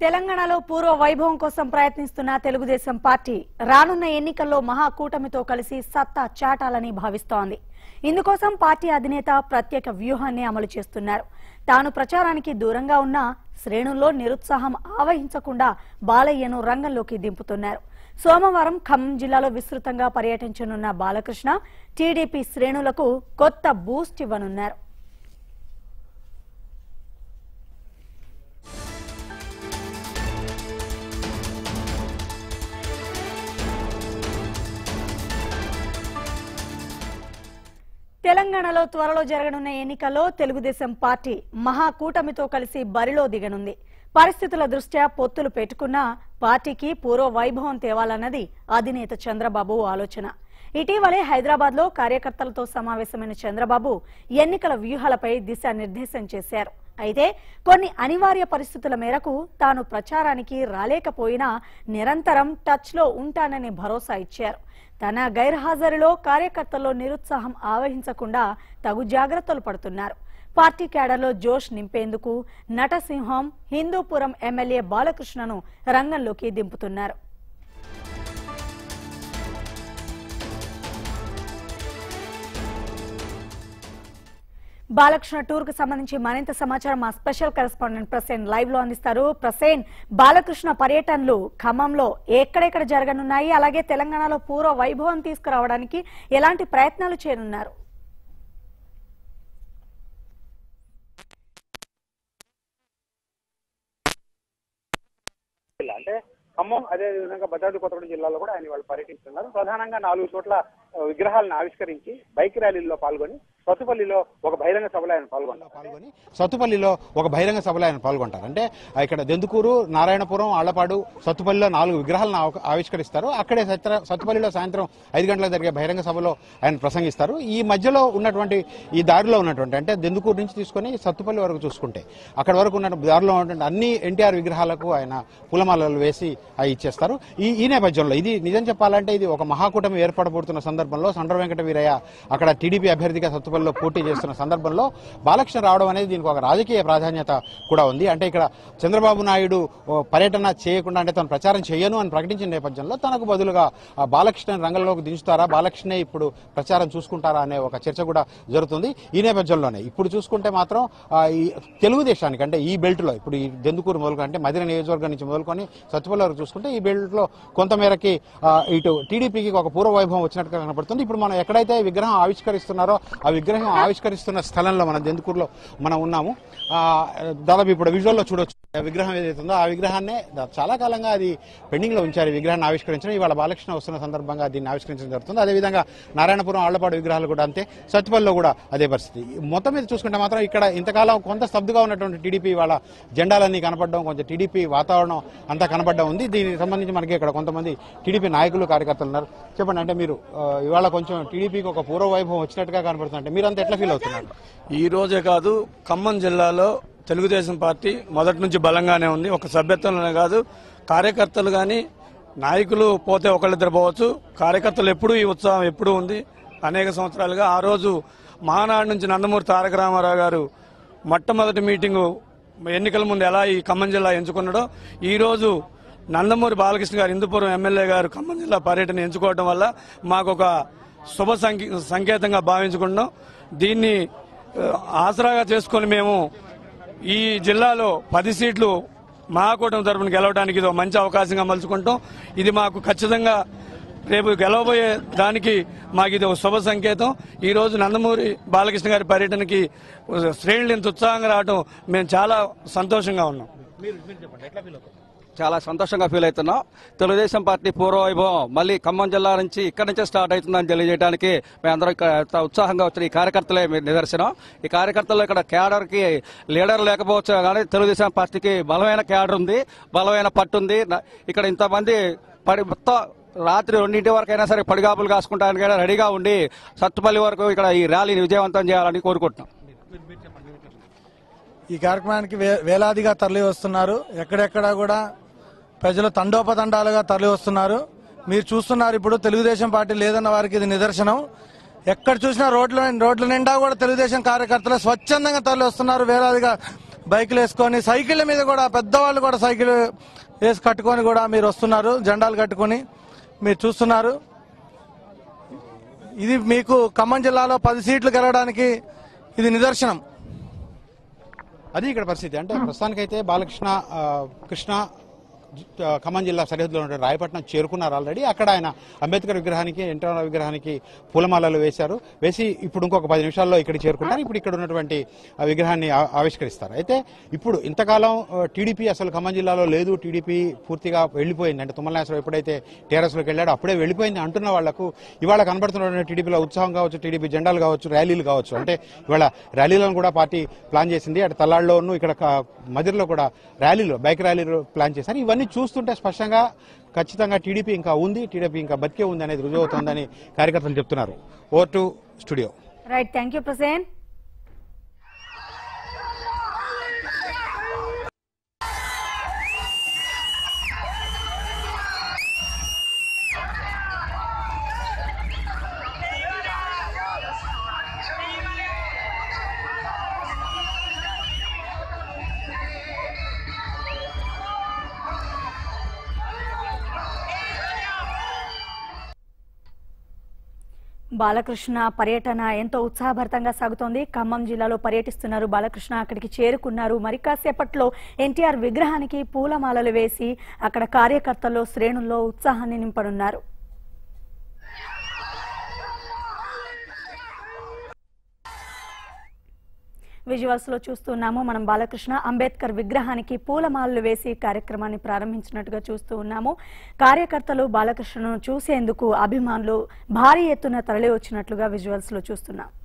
తెలంగాణలో పూర్వ వైభవం కోసం ప్రయత్నిస్తున్న తెలుగుదేశం పార్టీ రానున్న ఎన్నికల్లో మహాకూటమితో కలిసి సత్తా చాటాలని భావిస్తోంది ఇందుకోసం పార్టీ అధినేత ప్రత్యేక వ్యూహాన్ని అమలు చేస్తున్నారు తాను ప్రచారానికి దూరంగా ఉన్న శ్రేణుల్లో నిరుత్సాహం ఆవహించకుండా బాలయ్యను రంగంలోకి దింపుతున్నారు సోమవారం ఖమ్మం జిల్లాలో విస్తృతంగా పర్యటించనున్న బాలకృష్ణ టీడీపీ శ్రేణులకు కొత్త బూస్ట్ ఇవ్వనున్నారు తెలంగాణలో త్వరలో జరగనున్న ఎన్నికల్లో తెలుగుదేశం పార్టీ మహాకూటమితో కలిసి బరిలో దిగనుంది పరిస్థితుల దృష్ట్యా పొత్తులు పెట్టుకున్నా పార్టీకి పూర్వ వైభవం తేవాలన్నది అధినేత చంద్రబాబు ఆలోచన ఇటీవలే హైదరాబాద్ లో కార్యకర్తలతో సమావేశమైన చంద్రబాబు ఎన్నికల వ్యూహాలపై దిశానిర్దేశం చేశారు అయితే కొన్ని అనివార్య పరిస్థితుల మేరకు తాను ప్రచారానికి రాలేకపోయినా నిరంతరం టచ్ లో ఉంటానని భరోసా ఇచ్చారు తన గైర్హాజరులో కార్యకర్తల్లో నిరుత్సాహం ఆవహించకుండా తగు జాగ్రత్తలు పడుతున్నారు పార్టీ క్యాడర్లో జోష్ నింపేందుకు నటసింహం హిందూపురం ఎమ్మెల్యే బాలకృష్ణను రంగంలోకి దింపుతున్నారు బాలకృష్ణ టూర్ కు సంబంధించి మరింత సమాచారం మా స్పెషల్ కరెస్పాండెంట్ ప్రసేన్ లైవ్ లో అందిస్తారు ప్రసేన్ బాలకృష్ణ పర్యటనలు ఖమ్మంలో ఎక్కడెక్కడ జరగనున్నాయి అలాగే తెలంగాణలో పూర్వ వైభవం తీసుకురావడానికి ఎలాంటి ప్రయత్నాలు చేయనున్నారు జిల్లా అంటే ఖమ్మం అదే విధంగా భద్రాద్రి కొత్తగూడెం జిల్లాలో కూడా ఆయన వాళ్ళు పర్యటిస్తున్నారు ప్రధానంగా నాలుగు చోట్ల ఆ, విగ్రహాలను ఆవిష్కరించి బైక్ ర్యాలీల్లో పాల్గొని సత్తుపల్లిలో ఒక బహిరంగ సభలో ఆయన పాల్గొన్నారు పాల్గొని సత్తుపల్లిలో ఒక బహిరంగ సభలో ఆయన పాల్గొంటారు అంటే ఇక్కడ దెందుకూరు నారాయణపురం ఆళ్లపాడు సత్తుపల్లిలో నాలుగు విగ్రహాలను ఆవ- ఆవిష్కరిస్తారు అక్కడే సత్ర- సత్తుపల్లిలో సాయంత్రం ఐదు గంటలకు జరిగే బహిరంగ సభలో ఆయన ప్రసంగిస్తారు ఈ మధ్యలో ఉన్నటువంటి ఈ దారిలో ఉన్నటువంటి అంటే దెందుకూరు నుంచి తీసుకొని సత్తుపల్లి వరకు చూసుకుంటే అక్కడ వరకు ఉన్న దారిలో ఉన్నటువంటి అన్ని ఎన్టీఆర్ విగ్రహాలకు ఆయన పూలమాలలు వేసి అవి ఇచ్చేస్తారు ఈ ఈ నేపథ్యంలో ఇది నిజం చెప్పాలంటే ఇది ఒక మహాకూటమి ఏర్పడబోతున్న సందర్భంలో సండ్ర వెంకట వీరయ్య అక్కడ టీడీపీ అభ్యర్థిగా సత్తుపల్లిలో పోటీ చేస్తున్న సందర్భంలో బాలకృష్ణ రావడం అనేది దీనికి ఒక రాజకీయ ప్రాధాన్యత కూడా ఉంది అంటే ఇక్కడ చంద్రబాబు నాయుడు ఓ, పర్యటన చేయకుండా అంటే తను ప్రచారం చేయను అని ప్రకటించిన నేపథ్యంలో తనకు బదులుగా ఆ బాలకృష్ణ రంగంలోకి దించుతారా బాలకృష్ణే ఇప్పుడు ప్రచారం చూసుకుంటారా అనే ఒక చర్చ కూడా జరుగుతుంది ఈ నేపథ్యంలోనే ఇప్పుడు చూసుకుంటే మాత్రం ఆ, ఈ తెలుగుదేశానికి అంటే ఈ బెల్ట్ లో ఇప్పుడు ఈ దెందుకూరు మొదలుకొని అంటే మదిర నియోజకవర్గం నుంచి మొదలుకొని సత్తుపల్లి వరకు చూసుకుంటే ఈ బెల్ట్ లో కొంతమేరకి ఆ, ఇటు టీడీపీకి ఒక పూర్వ వైభవం వచ్చినట్టుగా కనపడుతుంది ఇప్పుడు మనం ఎక్కడైతే విగ్రహం ఆవిష్కరిస్తున్నారో ఆ విగ్రహం ఆవిష్కరిస్తున్న స్థలంలో మనం దెందుకూరులో మనం ఉన్నాము ఆ, దాదాపు ఇప్పుడు విజువల్లో చూడొచ్చు ఆ విగ్రహం ఏదైతే ఉందో ఆ విగ్రహాన్నే దా- చాలా కాలంగా అది పెండింగ్ లో ఉంచారు ఈ విగ్రహాన్ని ఆవిష్కరించడం ఇవాళ బాలకృష్ణ వస్తున్న సందర్భంగా దీన్ని ఆవిష్కరించడం జరుగుతుంది అదేవిధంగా నారాయణపురం ఆళ్లపాడు విగ్రహాలు కూడా అంతే సత్తుపల్లిలో కూడా అదే పరిస్థితి మొత్తం మీద చూసుకుంటే మాత్రం ఇక్కడ ఇంతకాలం కొంత స్తబ్దుగా ఉన్నటువంటి టీడీపీ వాళ్ళ జెండాలన్నీ కనపడడం కొంచెం టీడీపీ వాతావరణం అంతా కనపడడం ఉంది దీనికి సంబంధించి మనకి ఇక్కడ కొంతమంది టీడీపీ నాయకులు కార్యకర్తలు ఉన్నారు చెప్పండి అంటే మీరు ఆ, ఇవాళ కొంచెం టీడీపీకి ఒక పూర్వ వైభవం వచ్చినట్టుగా కనపడుతుంది అంటే మీరు అంత ఎట్లా ఫీల్ అవుతున్నారు ఈ రోజే కాదు ఖమ్మం జిల్లాలో తెలుగుదేశం పార్టీ మొదటి నుంచి బలంగానే ఉంది ఒక సభ్యత్వంలోనే కాదు కార్యకర్తలు కానీ నాయకులు పోతే ఒకళ్ళిద్దరు పోవచ్చు కార్యకర్తలు ఎప్పుడూ ఈ ఉత్సాహం ఎప్పుడూ ఉంది అనేక సంవత్సరాలుగా ఆ రోజు మహానాడు నుంచి నందమూరి తారక రామారావు గారు మొట్టమొదటి మీటింగు ఎన్నికల ముందు ఎలా ఈ ఖమ్మం జిల్లా ఎంచుకున్నాడో ఈ రోజు నందమూరి బాలకృష్ణ గారు హిందూపురం ఎమ్మెల్యే గారు ఖమ్మం జిల్లా పర్యటన ఎంచుకోవడం వల్ల మాకు ఒక శుభ సంకే- సంకేతంగా భావించుకుంటున్నాం దీన్ని ఆ, ఆసరాగా చేసుకొని మేము ఈ జిల్లాలో పది సీట్లు మహాకూటమి తరపున గెలవడానికి ఇది ఒక మంచి అవకాశంగా మలుచుకుంటాం ఇది మాకు ఖచ్చితంగా రేపు గెలవబోయే దానికి మాకు ఇది ఒక శుభ సంకేతం ఈ రోజు నందమూరి బాలకృష్ణ గారి పర్యటనకి శ్రేణులు ఇంత ఉత్సాహంగా రావడం మేము చాలా సంతోషంగా ఉన్నాం చాలా సంతోషంగా ఫీల్ అవుతున్నాం తెలుగుదేశం పార్టీ పూర్వ వైభవం మళ్ళీ ఖమ్మం జిల్లా నుంచి ఇక్కడి నుంచే స్టార్ట్ అవుతుందని తెలియజేయడానికి మేమందరం ఇక్కడ ఎంత ఉత్సాహంగా వచ్చిన ఈ కార్యకర్తలే మీ నిదర్శనం ఈ కార్యకర్తలు ఇక్కడ క్యాడర్ కి లీడర్ లేకపోవచ్చు కానీ తెలుగుదేశం పార్టీకి బలమైన క్యాడర్ ఉంది బలమైన పట్టు ఉంది న- ఇక్కడ ఇంతమంది పడి మొత్తం రాత్రి రెండింటి వరకు అయినా సరే పడిగాపులు కాసుకుంటానికి కూడా రెడీగా ఉండి సత్తుపల్లి వరకు ఇక్కడ ఈ ర్యాలీని విజయవంతం చేయాలని కోరుకుంటున్నాం ఈ కార్యక్రమానికి వే- వేలాదిగా తరలి వస్తున్నారు ఎక్కడెక్కడ కూడా ప్రజలు తండోపతండాలుగా తరలి వస్తున్నారు మీరు చూస్తున్నారు ఇప్పుడు తెలుగుదేశం పార్టీ లేదన్న వారికి ఇది నిదర్శనం ఎక్కడ చూసినా రోడ్ల రోడ్ల నిండా కూడా తెలుగుదేశం కార్యకర్తలు స్వచ్ఛందంగా తరలి వస్తున్నారు వేలాదిగా బైకులు వేసుకొని సైకిళ్ళ మీద కూడా పెద్దవాళ్ళు కూడా సైకిల్ వేసి కట్టుకొని కూడా మీరు వస్తున్నారు జెండాలు కట్టుకొని మీరు చూస్తున్నారు ఇది మీకు ఖమ్మం జిల్లాలో పది సీట్లు గెలవడానికి ఇది నిదర్శనం అది ఇక్కడ పరిస్థితి అంటే ప్రస్తుతానికైతే బాలకృష్ణ ఆ, కృష్ణ ఆ, ఖమ్మం జిల్లా సరిహద్దులో ఉండే రాయపట్నం చేరుకున్నారు ఆల్రెడీ అక్కడ ఆయన అంబేద్కర్ విగ్రహానికి ఎన్టీఆర్ విగ్రహానికి పూలమాలలు వేశారు వేసి ఇప్పుడు ఇంకొక పది నిమిషాల్లో ఇక్కడ చేరుకుంటారు ఇప్పుడు ఇక్కడ ఉన్నటువంటి ఆ విగ్రహాన్ని ఆ- ఆవిష్కరిస్తారు అయితే ఇప్పుడు ఇంతకాలం టీడీపీ అసలు ఖమ్మం జిల్లాలో లేదు టీడీపీ పూర్తిగా వెళ్ళిపోయింది అంటే తుమ్మల నాగేశ్వరరావు ఎప్పుడైతే టీఆర్ఎస్లోకి వెళ్ళాడో అప్పుడే వెళ్ళిపోయింది అంటున్న వాళ్లకు ఇవాళ కనబడుతున్న టీడీపీలో ఉత్సాహం కావచ్చు టీడీపీ జెండాలు కావచ్చు ర్యాలీలు కావచ్చు అంటే ఇవాళ ర్యాలీలను కూడా పార్టీ ప్లాన్ చేసింది అటు తల్లాడులోను ఇక్కడ క- మదిరిలో కూడా ర్యాలీలు బైక్ ర్యాలీలు ప్లాన్ చేశారు ఇవన్నీ చూస్తుంటే స్పష్టంగా ఖచ్చితంగా టీడీపీ ఇంకా ఉంది టీడీపీ ఇంకా బతికే ఉంది అనేది రుజువు అవుతోందని కార్యకర్తలు చెప్తున్నారు over to studio right thank you Prasen Balakrishna పర్యటన ఎంతో ఉత్సాహభరితంగా సాగుతోంది ఖమ్మం జిల్లాలో పర్యటిస్తున్నారు బాలకృష్ణ అక్కడికి చేరుకున్నారు మరి కాసేపట్లో ఎన్టీఆర్ విగ్రహానికి పూలమాలలు వేసి అక్కడ కార్యకర్తల్లో శ్రేణుల్లో ఉత్సాహాన్ని నింపనున్నారు విజువల్స్ లో చూస్తున్నాము మనం బాలకృష్ణ అంబేద్కర్ విగ్రహానికి పూలమాలలు వేసి కార్యక్రమాన్ని ప్రారంభించినట్టుగా చూస్తూ ఉన్నాము కార్యకర్తలు బాలకృష్ణను చూసేందుకు అభిమానులు భారీ ఎత్తున తరలి వచ్చినట్లుగా విజువల్స్ లో చూస్తున్నాం